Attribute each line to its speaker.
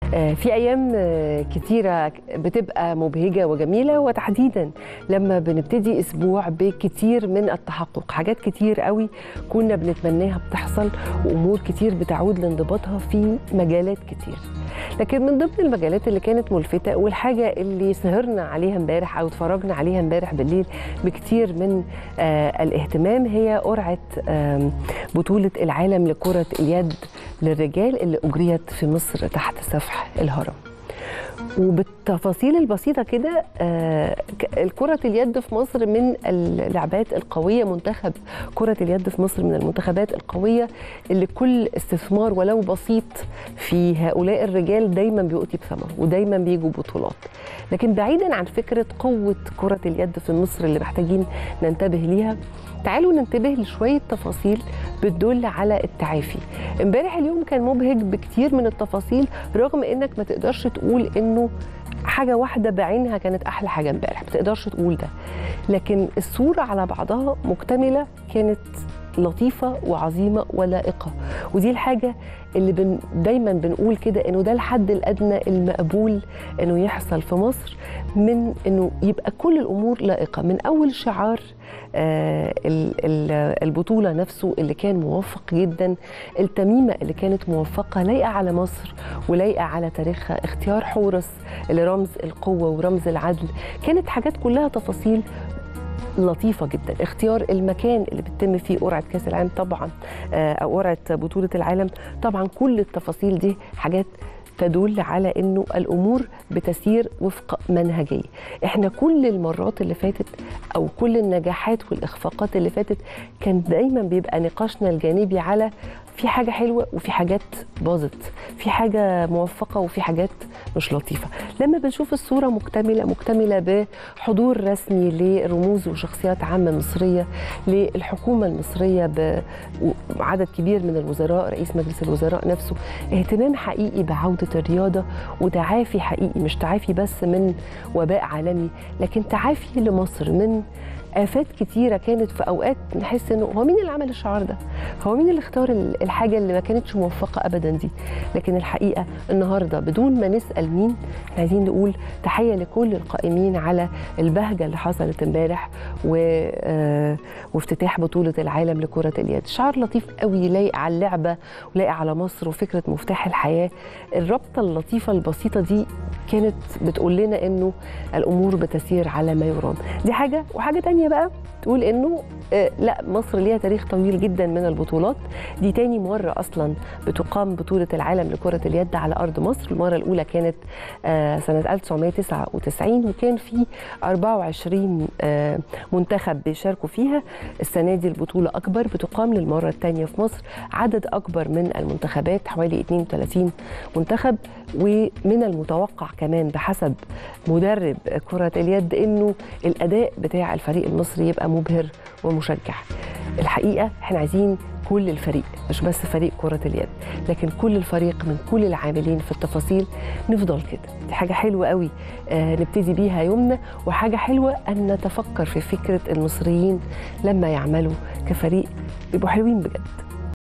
Speaker 1: آه، في ايام آه، كتيره بتبقى مبهجه وجميله وتحديدا لما بنبتدي اسبوع بكتير من التحقق حاجات كتير قوي كنا بنتمناها بتحصل وامور كتير بتعود لانضباطها في مجالات كتير لكن من ضمن المجالات اللي كانت ملفتة والحاجة اللي سهرنا عليها امبارح أو اتفرجنا عليها امبارح بالليل بكتير من آه الاهتمام هي قرعة آه بطولة العالم لكرة اليد للرجال اللي أجريت في مصر تحت سفح الهرم وبالتفاصيل البسيطة كده آه، ك- كرة اليد في مصر من اللعبات القوية منتخب كرة اليد في مصر من المنتخبات القوية اللي كل استثمار ولو بسيط في هؤلاء الرجال دايما بيؤتي بثمره ودايما بيجوا بطولات لكن بعيدا عن فكرة قوة كرة اليد في مصر اللي محتاجين ننتبه ليها تعالوا ننتبه لشوية تفاصيل بتدل على التعافي امبارح اليوم كان مبهج بكتير من التفاصيل رغم انك ما تقدرش تقول انه حاجة واحدة بعينها كانت أحلى حاجة امبارح ما تقدرش تقول ده لكن الصورة على بعضها مكتملة كانت لطيفة وعظيمة ولائقة ودي الحاجة اللي بن دايما بنقول كده انه ده الحد الادنى المقبول انه يحصل في مصر من انه يبقى كل الامور لائقة من اول شعار آه، ال- ال- البطولة نفسه اللي كان موفق جدا التميمة اللي كانت موفقة لايقة على مصر ولايقة على تاريخها اختيار حورس اللي رمز القوة ورمز العدل كانت حاجات كلها تفاصيل لطيفة جدا اختيار المكان اللي بتتم فيه قرعة كأس العالم طبعا آه، أو قرعة بطولة العالم طبعا كل التفاصيل دي حاجات تدل على انه الامور بتسير وفق منهجيه احنا كل المرات اللي فاتت او كل النجاحات والاخفاقات اللي فاتت كان دايما بيبقى نقاشنا الجانبي على في حاجه حلوه وفي حاجات باظت في حاجه موفقه وفي حاجات مش لطيفه لما بنشوف الصوره مكتمله مكتمله بحضور رسمي لرموز وشخصيات عامه مصريه للحكومه المصريه بعدد كبير من الوزراء رئيس مجلس الوزراء نفسه اهتمام حقيقي بعوده الرياضه وتعافي حقيقي مش تعافي بس من وباء عالمي لكن تعافي لمصر من آفات كتيرة كانت في أوقات نحس إنه هو مين اللي عمل الشعار ده؟ هو مين اللي اختار ال- الحاجة اللي ما كانتش موفقة أبدا دي؟ لكن الحقيقة النهاردة بدون ما نسأل مين احنا عايزين نقول تحية لكل القائمين على البهجة اللي حصلت امبارح و... آه، وافتتاح بطولة العالم لكرة اليد شعار لطيف قوي لايق على اللعبة ولايق على مصر وفكرة مفتاح الحياة الرابطة اللطيفة البسيطة دي كانت بتقول لنا انه الامور بتسير على ما يرام دي حاجه وحاجه تانية بقى تقول انه آه، لا مصر ليها تاريخ طويل جدا من البطولات دي تاني مره اصلا بتقام بطوله العالم لكره اليد على ارض مصر المره الاولى كانت آه، سنه 1999 وكان في 24 آه، منتخب بيشاركوا فيها السنه دي البطوله اكبر بتقام للمره الثانيه في مصر عدد اكبر من المنتخبات حوالي 32 منتخب ومن المتوقع كمان بحسب مدرب كرة اليد انه الاداء بتاع الفريق المصري يبقى مبهر ومشجع. الحقيقة احنا عايزين كل الفريق مش بس فريق كرة اليد لكن كل الفريق من كل العاملين في التفاصيل نفضل كده دي حاجة حلوة قوي آه نبتدي بيها يومنا وحاجة حلوة أن نتفكر في فكرة المصريين لما يعملوا كفريق يبقوا حلوين بجد